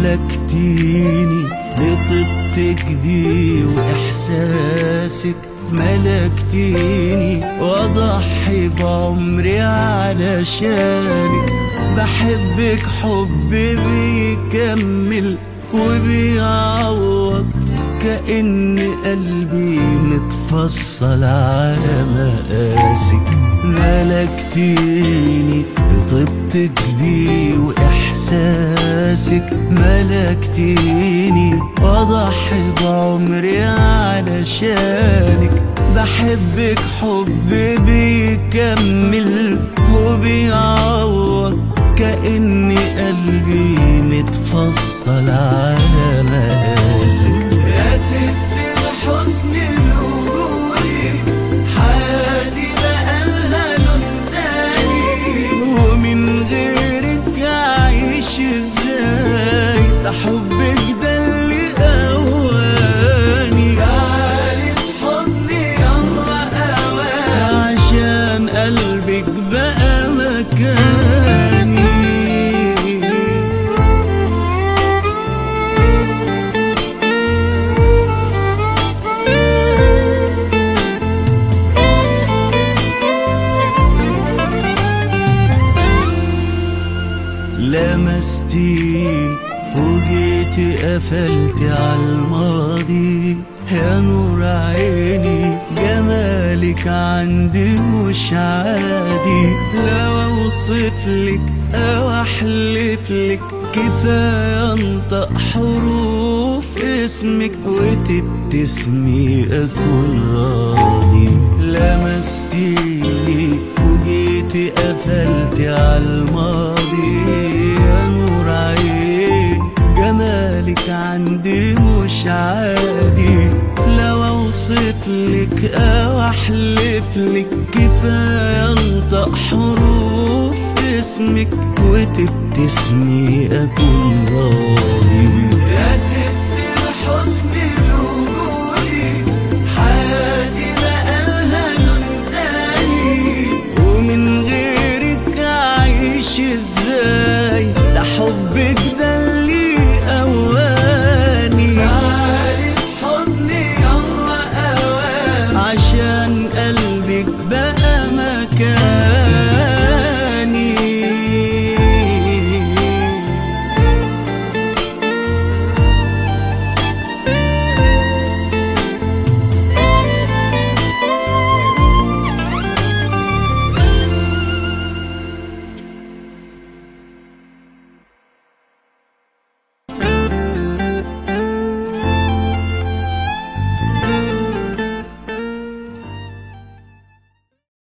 ملكتيني بطيبتك دي وإحساسك ملكتيني وأضحي بعمري علشانك بحبك حب بيكمل وبيعوض كأن قلبي متفصل على مقاسك ملكتيني بطيبتك دي وإحساسك ملكتيني وأضحي بعمري علشانك بحبك حب بيكمل وبيعوض كأن قلبي متفصل على مقاسك يا ست الحسن الوجودي حياتي بقالها لون تاني ومن غيرك أعيش ازاي ده حبك ده اللي قواني تعالي بحضني يلا أواني عشان قلبك بقى مكاني لمستين وجيتي قفلتي عالماضي يا نور عيني جمالك عندي مش عادي لو اوصف لك او احلف لك كفايه انطق حروف اسمك وتبتسمي اكون راضي لمستيني وجيتي قفلتي عالماضي يا نور عيني جمالك عندي مش عادي لو اوصف لك او احلف لك كفايه انطق حروف اسمك وتبتسمي اكون راضي يا ست الحسن الوجودي حياتي بقالها لون تاني ومن غيرك اعيش ازاي ده حبك ده